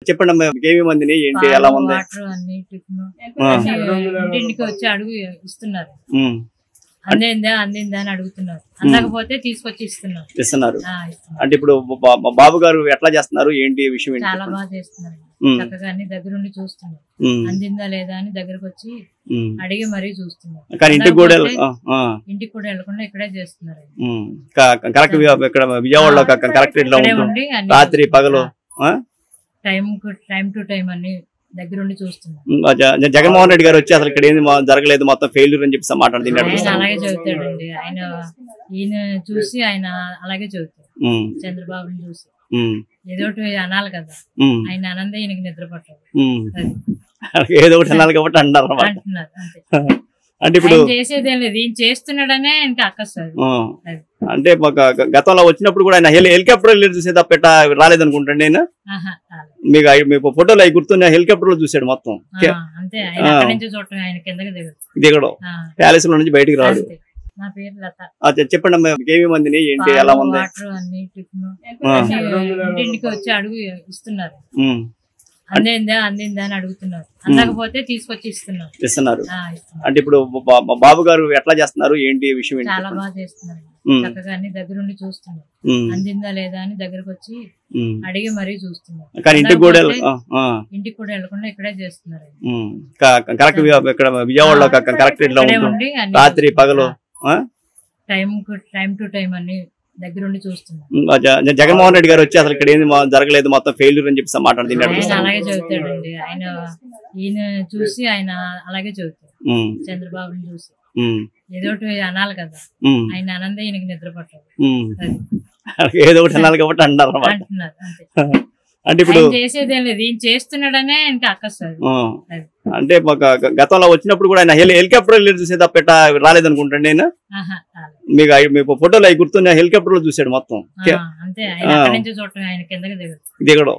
చెప్పండి అమ్మా ఏమేమి అందినాయి ఏంటి ఎలా ఉంది వాటర్ అన్ని టిఫిన్ ఆ. ఇంటింటికి వచ్చి అడుగు ఇస్తున్నారు ఉమ్, అందిందా అందిందా అని అడుగుతున్నారు అందకపోతే తీసుకొచ్చి ఇస్తున్నారు ఇస్తున్నారు ఆ, ఇస్తున్నారు. అంటే ఇప్పుడు బా- బా- బాబు గారు ఎట్లా చేస్తున్నారు ఏంటి విషయం ఏంటి చాలా బాగా చేస్తున్నారు ఉమ్, చక్కగా అన్ని దగ్గరుండి చూస్తున్నారు ఉమ్, అందిందా లేదా అని దగ్గరకు వచ్చి ఉమ్. అడిగి మరీ చూస్తున్నారు కానీ ఇంటికి కూడా అందకపోతే ఆ, ఆ, ఇంటికి కూడా వెళ్లకుండా ఇక్కడే చేస్తున్నారు ఉమ్. క- కరెక్ట్ వి- ఇక్కడ విజయవాడలో క- కరెక్ట్ లో ఇక్కడే ఉంటుంది ఉండి అన్ని రాత్రి పగలు ఆ? టైం టైం టు టైం అన్ని దగ్గరుండి చూస్తున్నారు ఉమ్, జ- జ- జగన్మోహన్ రెడ్డి గారు వచ్చి అసలు ఇక్కడ ఏంది మా- జరగలేదు మొత్తం ఫెయిల్యూర్ అని చెప్పి మాట్లాడుతుంది ఆయన అలాగే చదువుతాడండి ఆయన ఈయన చూసి ఆయన అలాగే చదువుతాడు చంద్రబాబుని చూసి ఏదో ఒకటి అనాలి కదా ఆయన ఆనందే ఈయనకి నిద్ర పట్టదు అది ఏదో ఒకటి అనాలి కాబట్టి అంటారు అన్నమాట అంటున్నారు అంతే అంటే ఇప్పుడు ఆయన చేసేదేం లేదు ఈయన చేస్తున్నాడనే ఇంకా అక్కస్తుంది ఆ, అది. అంటే ఒక గ- గతంలో వచ్చినప్పుడు కూడా ఆయన హెలి హెలికాప్టర్ వెళ్ళి చూసే తప్ప పెట్ట రాలేదనుకుంటాండి ఆయన ఆహా, రాలేదు. మీకు అయి- మీకు ఫోటోలు అవి గుర్తున్న హెలికాప్టర్ లో చూసాడు మొత్తం ఆ, అంతే ఆయన అక్కడి నుంచి చూడటం ఆయన కిందకి దిగదు దిగడం ఆ, ప్యాలెస్ లో నుంచి బయటికి రాడు అంతే. నా పేరు లత ఆ, చె- చెప్పండి అమ్మా మీకు ఏమేమి అందినాయి ఏంటి ఎలా పాలు, ఉంది వాటర్ అన్ని టిఫిన్ ఆ. అన్ని ఇంటింటికి వచ్చి అడుగు ఇస్తున్నారు ఉమ్, అందిందా అందిందా అని అడుగుతున్నారు అందకపోతే తీసుకొచ్చి ఇస్తున్నారు ఇస్తున్నారు ఆ, ఇస్తున్నారు. అంటే ఇప్పుడు బా- బా- బాబు గారు ఎట్లా చేస్తున్నారు ఏంటి విషయం ఏంటి చాలా బాగా చేస్తున్నారు ఉమ్, చక్కగా అన్ని దగ్గరుండి చూస్తున్నారు ఉమ్, అందిందా లేదా అని దగ్గరకు వచ్చి ఉమ్. అడిగి మరీ చూస్తున్నారు కానీ ఇంటికి కూడా అందకపోతే ఆ, ఆ, ఇంటికి కూడా వెళ్లకుండా ఇక్కడే చేస్తున్నారు ఉమ్. క- కరెక్ట్ వి- ఇక్కడ విజయవాడలో క- కరెక్ట్ లో ఇక్కడే ఉంటుంది ఉండి అన్ని రాత్రి పగలు ఆ? టైం టైం టు టైం అన్ని దగ్గరుండి చూస్తున్నారు ఉమ్, జ- జ- జగన్మోహన్ రెడ్డి గారు వచ్చి అసలు ఇక్కడ ఏంది మా- జరగలేదు మొత్తం ఫెయిల్యూర్ అని చెప్పి మాట్లాడుతుంది ఆయన అలాగే చదువుతాడండి ఆయన ఈయన చూసి ఆయన అలాగే చదువుతాడు చంద్రబాబుని చూసి ఏదో ఒకటి అనాలి కదా ఆయన ఆనందే ఈయనకి నిద్ర పట్టదు అది ఏదో ఒకటి అనాలి కాబట్టి అంటారు అన్నమాట అంటున్నారు అంతే అంటే ఇప్పుడు ఆయన చేసేదేం లేదు ఈయన చేస్తున్నాడనే ఇంకా అక్కస్తుంది ఆ, అది. అంటే ఒక గ- గతంలో వచ్చినప్పుడు కూడా ఆయన హెలి హెలికాప్టర్ వెళ్ళి చూసే తప్ప పెట్ట రాలేదనుకుంటండి ఆయన ఆహా, రాలేదు. మీకు అయి- మీకు ఫోటోలు అవి గుర్తున్న హెలికాప్టర్ లో చూసాడు మొత్తం ఆ, అంతే ఆయన ఆ. అక్కడి నుంచి చూడటం ఆయన కిందకి దిగదు దిగడం